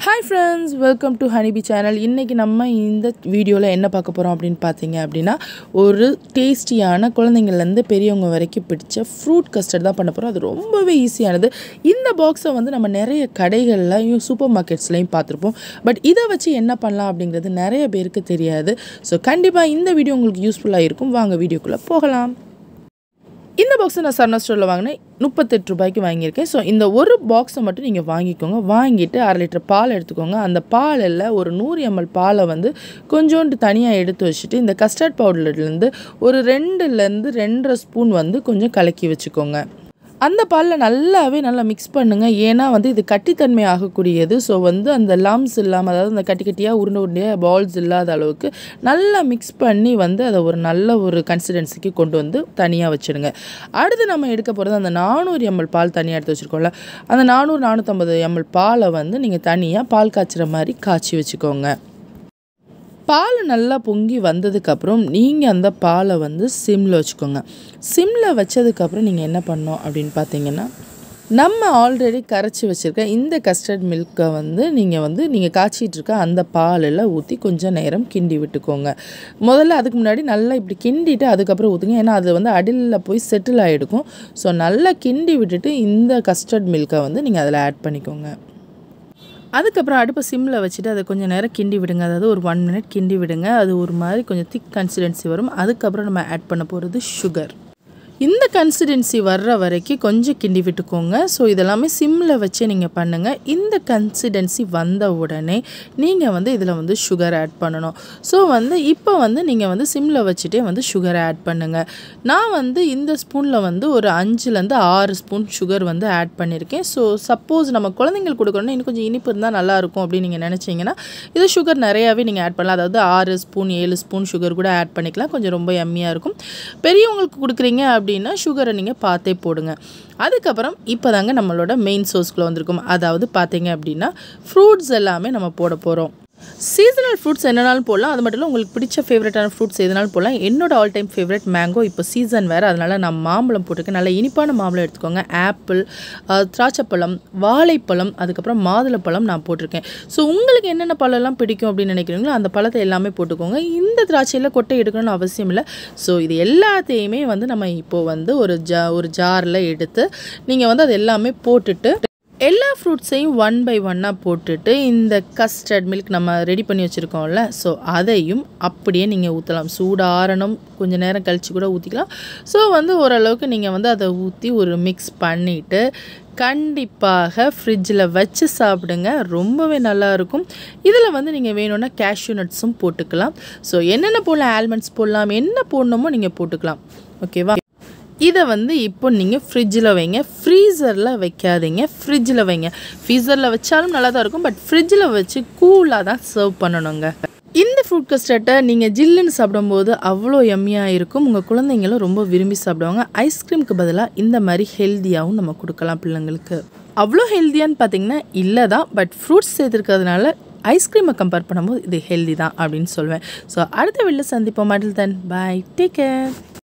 hi friends welcome to Honeybee channel இன்றைக்கி நம்ம இந்த வீடியோவில் என்ன பார்க்க போகிறோம் அப்படின்னு பார்த்தீங்க அப்படின்னா ஒரு டேஸ்டியான குழந்தைங்கள்லேருந்து பெரியவங்க வரைக்கும் பிடிச்ச ஃப்ரூட் கஸ்டர்ட் தான் பண்ண போகிறோம் அது ரொம்பவே ஈஸியானது இந்த பாக்ஸை வந்து நம்ம நிறைய கடைகள்லையும் சூப்பர் மார்க்கெட்ஸ்லையும் பார்த்துருப்போம் பட் இதை வச்சு என்ன பண்ணலாம் அப்படிங்கிறது நிறைய பேருக்கு தெரியாது ஸோ கண்டிப்பாக இந்த வீடியோ உங்களுக்கு யூஸ்ஃபுல்லாக இருக்கும் வாங்க வீடியோக்குள்ளே போகலாம் இந்த பாக்ஸை நான் சரணா ஸ்டோரில் வாங்கினேன் முப்பத்தெட்டு ரூபாய்க்கு வாங்கியிருக்கேன் ஸோ இந்த ஒரு பாக்ஸை மட்டும் நீங்கள் வாங்கிக்கோங்க வாங்கிட்டு அரை லிட்டர் பால் எடுத்துக்கோங்க அந்த பாலில் ஒரு நூறு எம்எல் பாலை வந்து கொஞ்சோண்டு தனியாக எடுத்து வச்சுட்டு இந்த கஸ்டர்ட் பவுடர்லேருந்து ஒரு ரெண்டுலேருந்து ரெண்டரை ஸ்பூன் வந்து கொஞ்சம் கலக்கி வச்சுக்கோங்க அந்த பாலில் நல்லாவே நல்லா மிக்ஸ் பண்ணுங்கள் ஏன்னா வந்து இது கட்டித்தன்மை ஆகக்கூடியது ஸோ வந்து அந்த லம்ஸ் இல்லாமல் அதாவது அந்த கட்டி கட்டியாக உருண்டை உருண்டையாக பால்ஸ் இல்லாத அளவுக்கு நல்லா மிக்ஸ் பண்ணி வந்து அதை ஒரு நல்ல ஒரு கன்சிஸ்டன்சிக்கு கொண்டு வந்து தனியாக வச்சுடுங்க அடுத்து நம்ம எடுக்க போகிறது அந்த நானூறு எம்எல் பால் தனியாக எடுத்து வச்சுருக்கோம்ல அந்த நானூறு நானூற்றம்பது எம்எல் பாலை வந்து நீங்கள் தனியாக பால் காய்ச்சுற மாதிரி காய்ச்சி வச்சுக்கோங்க பால் நல்லா பொங்கி வந்ததுக்கப்புறம் நீங்கள் அந்த பாலை வந்து சிம்மில் வச்சுக்கோங்க சிம்மில் வச்சதுக்கப்புறம் நீங்கள் என்ன பண்ணோம் அப்படின்னு பார்த்தீங்கன்னா நம்ம ஆல்ரெடி கரைச்சி வச்சுருக்க இந்த கஸ்டர்ட் மில்க்கை வந்து நீங்கள் வந்து நீங்கள் காய்ச்சிட்டு இருக்க அந்த பாலில் ஊற்றி கொஞ்சம் நேரம் கிண்டி விட்டுக்கோங்க முதல்ல அதுக்கு முன்னாடி நல்லா இப்படி கிண்டிட்டு அதுக்கப்புறம் ஊற்றுங்க ஏன்னா அது வந்து அடியில் போய் செட்டில் ஆகிடுக்கும் ஸோ நல்லா கிண்டி விட்டுட்டு இந்த கஸ்டர்ட் மில்க்கை வந்து நீங்கள் அதில் ஆட் பண்ணிக்கோங்க அதுக்கப்புறம் அடுப்பை சிம்மில் வச்சுட்டு அதை கொஞ்சம் நேரம் கிண்டி விடுங்க அதாவது ஒரு ஒன் மினிட் கிண்டி விடுங்க அது ஒரு மாதிரி கொஞ்சம் திக் கன்சிஸ்டன்சி வரும் அதுக்கப்புறம் நம்ம ஆட் பண்ண போகிறது சுகர் இந்த கன்சிஸ்டன்சி வர்ற வரைக்கும் கொஞ்சம் கிண்டி விட்டுக்கோங்க ஸோ இதெல்லாமே சிம்மில் வச்சு நீங்கள் பண்ணுங்கள் இந்த கன்சிஸ்டன்சி வந்த உடனே நீங்கள் வந்து இதில் வந்து சுகர் ஆட் பண்ணணும் ஸோ வந்து இப்போ வந்து நீங்கள் வந்து சிம்மில் வச்சுட்டே வந்து சுகரை ஆட் பண்ணுங்கள் நான் வந்து இந்த ஸ்பூனில் வந்து ஒரு அஞ்சுலேருந்து ஆறு ஸ்பூன் சுகர் வந்து ஆட் பண்ணியிருக்கேன் ஸோ சப்போஸ் நம்ம குழந்தைங்களுக்கு கொடுக்கணும்னா இன்னும் கொஞ்சம் இனிப்பு இருந்தால் நல்லாயிருக்கும் அப்படின்னு நீங்கள் நினச்சிங்கன்னா இது சுகர் நிறையாவே நீங்கள் ஆட் பண்ணலாம் அதாவது ஆறு ஸ்பூன் ஏழு ஸ்பூன் சுகர் கூட ஆட் பண்ணிக்கலாம் கொஞ்சம் ரொம்ப எம்மியாக இருக்கும் பெரியவங்களுக்கு கொடுக்குறீங்க அப்படின்னா சுகரை நீங்கள் பார்த்தே போடுங்க அதுக்கப்புறம் இப்போ தாங்க நம்மளோட மெயின் சோர்ஸ்குள்ளே வந்திருக்கும் அதாவது பார்த்தீங்க அப்படின்னா ஃப்ரூட்ஸ் எல்லாமே நம்ம போட போகிறோம் சீசனல் ஃப்ரூட்ஸ் என்னனாலும் போடலாம் அது மட்டும் இல்லை உங்களுக்கு பிடிச்ச ஃபேவரட்டான ஃப்ரூட்ஸ் எதுனாலும் போடலாம் என்னோட ஆல் டைம் ஃபேவரட் மேங்கோ இப்போ சீசன் வேறு அதனால் நான் மாம்பழம் போட்டிருக்கேன் நல்ல இனிப்பான மாம்பழம் எடுத்துக்கோங்க ஆப்பிள் திராட்சைப்பழம் வாழைப்பழம் அதுக்கப்புறம் மாதுளப்பழம் நான் போட்டிருக்கேன் ஸோ உங்களுக்கு என்னென்ன பழம்லாம் பிடிக்கும் அப்படின்னு நினைக்கிறீங்களோ அந்த பழத்தை எல்லாமே போட்டுக்கோங்க இந்த திராட்சையில் கொட்டை எடுக்கணும்னு அவசியம் இல்லை ஸோ இது எல்லாத்தையுமே வந்து நம்ம இப்போது வந்து ஒரு ஜா ஒரு ஜாரில் எடுத்து நீங்கள் வந்து அது எல்லாமே போட்டுட்டு எல்லா ஃப்ரூட்ஸையும் ஒன் பை ஒன்னாக போட்டுட்டு இந்த கஸ்டர்ட் மில்க் நம்ம ரெடி பண்ணி வச்சுருக்கோம்ல ஸோ அதையும் அப்படியே நீங்கள் ஊற்றலாம் சூடாறணும் கொஞ்சம் நேரம் கழித்து கூட ஊற்றிக்கலாம் ஸோ வந்து ஓரளவுக்கு நீங்கள் வந்து அதை ஊற்றி ஒரு மிக்ஸ் பண்ணிவிட்டு கண்டிப்பாக ஃப்ரிட்ஜில் வச்சு சாப்பிடுங்க ரொம்பவே நல்லாயிருக்கும் இதில் வந்து நீங்கள் வேணும்னா கேஷ்யூ நட்ஸும் போட்டுக்கலாம் ஸோ என்னென்ன போடலாம் ஆல்மண்ட்ஸ் போடலாம் என்ன போடணுமோ நீங்கள் போட்டுக்கலாம் ஓகேவா இதை வந்து இப்போ நீங்கள் ஃப்ரிட்ஜில் வைங்க ஃப்ரீசரில் வைக்காதீங்க ஃப்ரிட்ஜில் வைங்க ஃப்ரீசரில் வச்சாலும் நல்லா தான் இருக்கும் பட் ஃப்ரிட்ஜில் வச்சு கூலாக தான் சர்வ் பண்ணணுங்க இந்த ஃப்ரூட் கஸ்டர்ட்டை நீங்கள் ஜில்லுன்னு சாப்பிடும்போது அவ்வளோ எம்மியாக இருக்கும் உங்கள் குழந்தைங்களும் ரொம்ப விரும்பி சாப்பிடுவாங்க ஐஸ்கிரீமுக்கு பதிலாக இந்த மாதிரி ஹெல்த்தியாகவும் நம்ம கொடுக்கலாம் பிள்ளைங்களுக்கு அவ்வளோ ஹெல்த்தியான்னு பார்த்தீங்கன்னா இல்லை தான் பட் ஃப்ரூட்ஸ் சேர்த்துருக்கிறதுனால ஐஸ்கிரீமை கம்பேர் பண்ணும்போது இது ஹெல்தி தான் அப்படின்னு சொல்லுவேன் ஸோ அடுத்த வெளில சந்திப்போம் மாட்டில் தன் பாய் டேக் கேர்